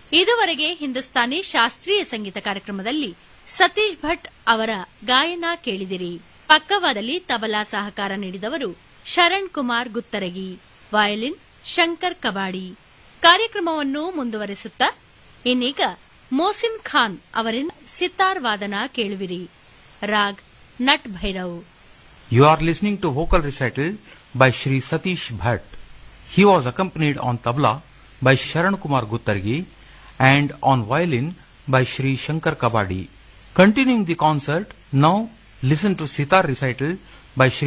ಇದುವರೆಗೆ ಹಿಂದೂಸ್ತಾನಿ ಶಾಸ್ತ್ರೀಯ ಸಂಗೀತ ಕಾರ್ಯಕ್ರಮದಲ್ಲಿ ಸತೀಶ್ ಭಟ್ ಅವರ ಗಾಯನ ಕೇಳಿದಿರಿ ಪಕ್ಕವಾದಲ್ಲಿ ತಬಲಾ ಸಹಕಾರ ನೀಡಿದವರು ಶರಣ್ ಕುಮಾರ್ ಗುತ್ತರಗಿ ವಯಲಿನ್ ಶಂಕರ್ ಕಬಾಡಿ ಕಾರ್ಯಕ್ರಮವನ್ನು ಮುಂದುವರೆಸುತ್ತಾ ಇನ್ನೀಗ ಮೋಸಿನ್ ಖಾನ್ ಅವರಿಂದ ಸಿತಾರ್ ವಾದನ ಕೇಳುವಿರಿ raag Nat Bhairav You are listening to vocal recital by Shri Satish Bhatt. He was accompanied on tabla by Sharan Kumar Guttargi and on violin by Shri Shankar Kabadi. Continuing the concert, now listen to sitar recital by Shri